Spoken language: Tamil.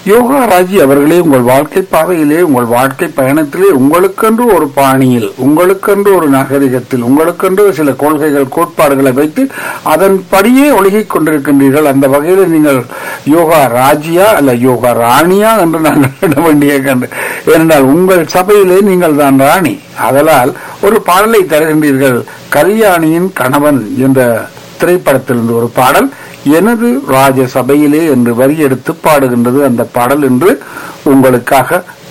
யோகா ராஜி அவர்களே உங்கள் வாழ்க்கை பாதையிலே உங்கள் வாழ்க்கை பயணத்திலே உங்களுக்கென்று ஒரு பாணியில் உங்களுக்கென்று ஒரு நாகரிகத்தில் உங்களுக்கென்று சில கொள்கைகள் கோட்பாடுகளை வைத்து அதன்படியே ஒழுகிக் கொண்டிருக்கின்றீர்கள் அந்த வகையில் நீங்கள் யோகா ராஜியா அல்ல யோகா ராணியா என்று நாங்கள் விட வேண்டிய கண்டு ஏனென்றால் உங்கள் சபையிலே நீங்கள் தான் ராணி அதனால் ஒரு பாடலை தருகின்றீர்கள் கல்யாணியின் கணவன் என்ற திரைப்படத்திலிருந்து ஒரு பாடல் எனது ராஜ சபையிலே என்று வரி எடுத்து பாடுகின்றது அந்த பாடல் என்று உங்களுக்காக